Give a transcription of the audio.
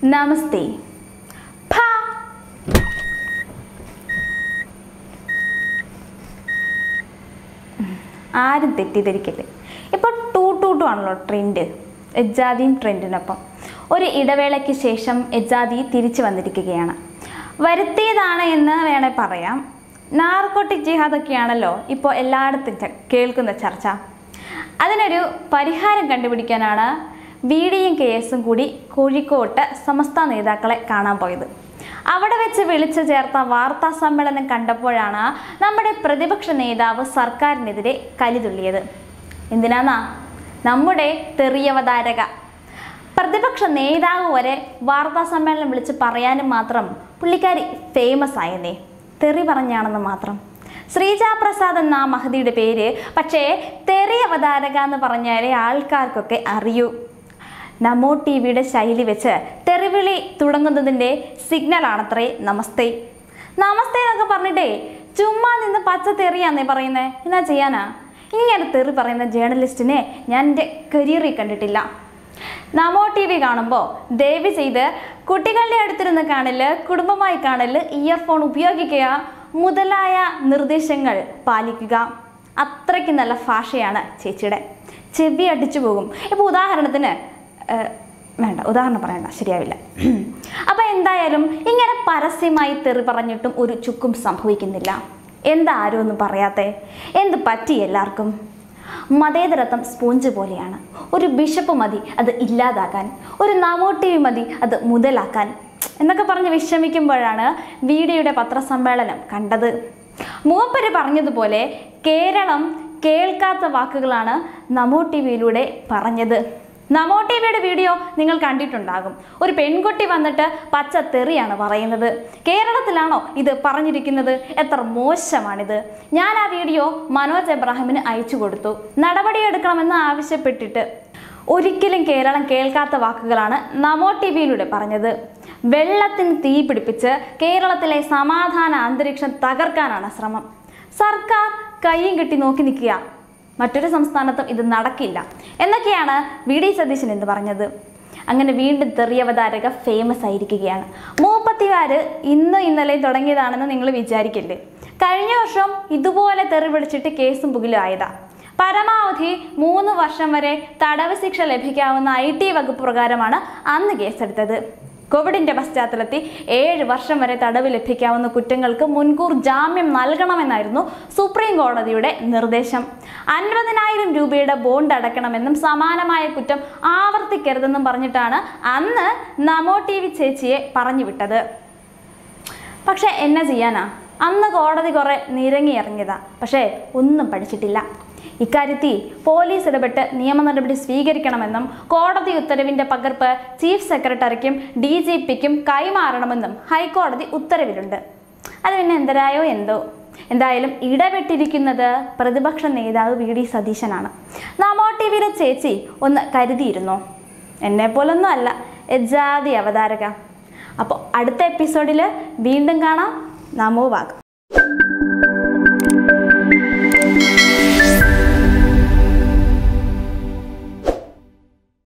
നമസ്തേ ഫാ ആരും തെറ്റിദ്ധരിക്കല്ലേ ഇപ്പോൾ ടൂ ടൂ ടു ആണല്ലോ ട്രെൻഡ് എജാദിയും ട്രെൻഡിനൊപ്പം ഒരു ഇടവേളയ്ക്ക് ശേഷം എജാദി തിരിച്ചു വന്നിരിക്കുകയാണ് വരുത്തിയതാണ് എന്ന് വേണേൽ പറയാം നാർക്കോട്ടിക് ജിഹാദൊക്കെയാണല്ലോ ഇപ്പോൾ എല്ലായിടത്തും ച- കേൾക്കുന്ന ചർച്ച അതിനൊരു പരിഹാരം കണ്ടുപിടിക്കാനാണ് ബി ഡിയും കെ എസും കൂടി കോഴിക്കോട്ട് സമസ്ത നേതാക്കളെ കാണാൻ പോയത് അവിടെ വെച്ച് വിളിച്ചു ചേർത്ത വാർത്താ സമ്മേളനം കണ്ടപ്പോഴാണ് നമ്മുടെ പ്രതിപക്ഷ നേതാവ് സർക്കാരിനെതിരെ കലിതുള്ളിയത് എന്തിനാന്നാ നമ്മുടെ തെറിയവതാരക പ്രതിപക്ഷ നേതാവ് വരെ വാർത്താ സമ്മേളനം വിളിച്ച് പറയാനും മാത്രം പുള്ളിക്കാരി ഫേമസ് ആയെന്നേ തെറി പറഞ്ഞാണെന്ന് മാത്രം ശ്രീജ പ്രസാദ് എന്ന ആ മഹതിയുടെ പേര് പക്ഷേ തെറി അവതാരക എന്ന് പറഞ്ഞാലേ ആൾക്കാർക്കൊക്കെ അറിയൂ നമോ ടി വിയുടെ ശൈലി വെച്ച് തെറിവിളി തുടങ്ങുന്നതിൻ്റെ സിഗ്നലാണത്രേ നമസ്തേ നമസ്തേ എന്നൊക്കെ പറഞ്ഞിട്ടേ ചുമ്മാ നിന്ന് പച്ച തെറിയാന്നേ പറയുന്നേ എന്നാ ചെയ്യാനാ ഇങ്ങനെ തെറി പറയുന്ന ജേർണലിസ്റ്റിനെ ഞാൻ എൻ്റെ കരിയറിൽ കണ്ടിട്ടില്ല നമോ ടി വി കാണുമ്പോൾ ദയവ് ചെയ്ത് കുട്ടികളുടെ അടുത്തിരുന്ന് കാണല് കുടുംബമായി കാണല് ഇയർഫോൺ ഉപയോഗിക്കുക മുതലായ നിർദ്ദേശങ്ങൾ പാലിക്കുക അത്രയ്ക്ക് നല്ല ഭാഷയാണ് ചേച്ചിയുടെ ചെവി അടിച്ചു പോകും ഇപ്പോൾ ഉദാഹരണത്തിന് ഏഹ്, വേണ്ട ഉദാഹരണം പറയണ്ട ശരിയാവില്ല അപ്പോൾ എന്തായാലും ഇങ്ങനെ പരസ്യമായി തെറി പറഞ്ഞിട്ടും ഒരു ചുക്കും സംഭവിക്കുന്നില്ല എന്താ ആരും ഒന്നും പറയാത്തേ എന്ത് പറ്റി എല്ലാവർക്കും മതേതരത്വം സ്പോഞ്ച് പോലെയാണ് ഒരു ബിഷപ്പ് മതി അത് ഇല്ലാതാക്കാൻ ഒരു നമോട്ടിവി മതി അത് മുതലാക്കാൻ എന്നൊക്കെ പറഞ്ഞ് വിഷമിക്കുമ്പോഴാണ് വീഡിയോയുടെ പത്രസമ്മേളനം കണ്ടത് മൂപ്പര് പറഞ്ഞതുപോലെ കേരളം കേൾക്കാത്ത വാക്കുകളാണ് നമോ ടി വിയിലൂടെ പറഞ്ഞത് നമോ ടി വിയുടെ വീഡിയോ നിങ്ങൾ കണ്ടിട്ടുണ്ടാകും ഒരു പെൺകുട്ടി വന്നിട്ട് പച്ച തെറിയാണ് പറയുന്നത് കേരളത്തിലാണോ ഇത് പറഞ്ഞിരിക്കുന്നത് എത്ര മോശമാണിത് ഞാൻ ആ വീഡിയോ മനോജ് എബ്രാഹിമിന് അയച്ചു കൊടുത്തു നടപടിയെടുക്കണമെന്ന് ആവശ്യപ്പെട്ടിട്ട് ഒരിക്കലും കേരളം കേൾക്കാത്ത വാക്കുകളാണ് നമോ ടി വിയിലൂടെ പറഞ്ഞത് വെള്ളത്തിന് തീ പിടിപ്പിച്ച് കേരളത്തിലെ സമാധാന അന്തരീക്ഷം തകർക്കാനാണ് ശ്രമം സർക്കാർ കൈയും കെട്ടി നോക്കി നിൽക്കുക മറ്റൊരു സംസ്ഥാനത്തും ഇത് നടക്കില്ല എന്നൊക്കെയാണ് വി ഡി സതീശൻ എന്ന് പറഞ്ഞത് അങ്ങനെ വീണ്ടും തെറിയവതാരക ഫേമസ് ആയിരിക്കുകയാണ് മൂപ്പത്തികാര് ഇന്ന് ഇന്നലെ തുടങ്ങിയതാണെന്ന് നിങ്ങൾ വിചാരിക്കല്ലേ കഴിഞ്ഞ വർഷം ഇതുപോലെ തെറി വിളിച്ചിട്ട് കേസും പുകിലും ആയതാ പരമാവധി മൂന്ന് വർഷം വരെ തടവ് ശിക്ഷ ലഭിക്കാവുന്ന ഐ ടി വകുപ്പ് പ്രകാരമാണ് അന്ന് കേസെടുത്തത് കോവിഡിന്റെ പശ്ചാത്തലത്തിൽ ഏഴ് വർഷം വരെ തടവ് ലഭിക്കാവുന്ന കുറ്റങ്ങൾക്ക് മുൻകൂർ ജാമ്യം നൽകണമെന്നായിരുന്നു സുപ്രീം കോടതിയുടെ നിർദ്ദേശം അൻപതിനായിരം രൂപയുടെ ബോണ്ട് അടയ്ക്കണമെന്നും സമാനമായ കുറ്റം ആവർത്തിക്കരുതെന്നും പറഞ്ഞിട്ടാണ് അന്ന് നമോ ടി വി ചേച്ചിയെ പറഞ്ഞു വിട്ടത് പക്ഷെ എന്നെ ചെയ്യാനാ അന്ന് കോടതി കുറെ നിരങ്ങി ഇറങ്ങിയതാ പക്ഷേ ഒന്നും പഠിച്ചിട്ടില്ല ഇക്കാര്യത്തിൽ പോലീസ് ഇടപെട്ട് നിയമ നടപടി സ്വീകരിക്കണമെന്നും കോടതി ഉത്തരവിന്റെ പകർപ്പ് ചീഫ് സെക്രട്ടറിക്കും ഡി ജി പിക്കും കൈമാറണമെന്നും ഹൈക്കോടതി ഉത്തരവിലുണ്ട് അത് പിന്നെ എന്തരായോ എന്തോ എന്തായാലും ഇടപെട്ടിരിക്കുന്നത് പ്രതിപക്ഷ നേതാവ് വി ഡി സതീശനാണ് നമോ ടി വിയിലെ ചേച്ചി ഒന്ന് കരുതിയിരുന്നോ എന്നെ പോലൊന്നും അല്ല എജാതി അവതാരക അപ്പോൾ അടുത്ത എപ്പിസോഡിൽ വീണ്ടും കാണാം നമോ വാഗം